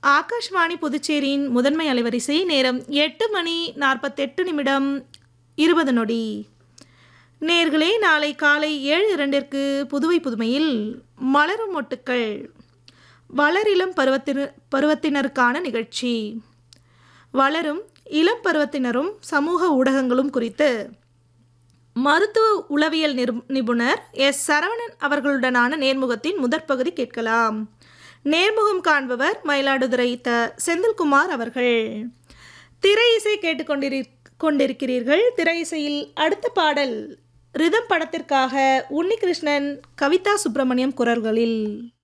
ஆகாஷ்வாணி புதுச்சேரியின் முதன்மை அலைவரிசை நேரம் எட்டு மணி நாற்பத்தெட்டு நிமிடம் இருபது நொடி நேர்களே நாளை காலை ஏழு இரண்டிற்கு புதுவை புதுமையில் மலரும் மொட்டுக்கள் வளரிளம் பருவத்தின பருவத்தினருக்கான நிகழ்ச்சி வளரும் இளம் பருவத்தினரும் சமூக ஊடகங்களும் குறித்து மருத்துவ உளவியல் நிரு- நிபுணர் எஸ் சரவணன் அவர்களுடனான நேர்முகத்தின் முதற் பகுதி கேட்கலாம் நேர்முகம் காண்பவர் மயிலாடுதுறை த செந்தில்குமார் அவர்கள் திரை இசை கேட்டுக்கொண்டிரு கொண்டிருக்கிறீர்கள் திரை இசையில் அடுத்த பாடல் ரிதம் படத்திற்காக உன்னிகிருஷ்ணன் கவிதா சுப்பிரமணியம் குரல்களில்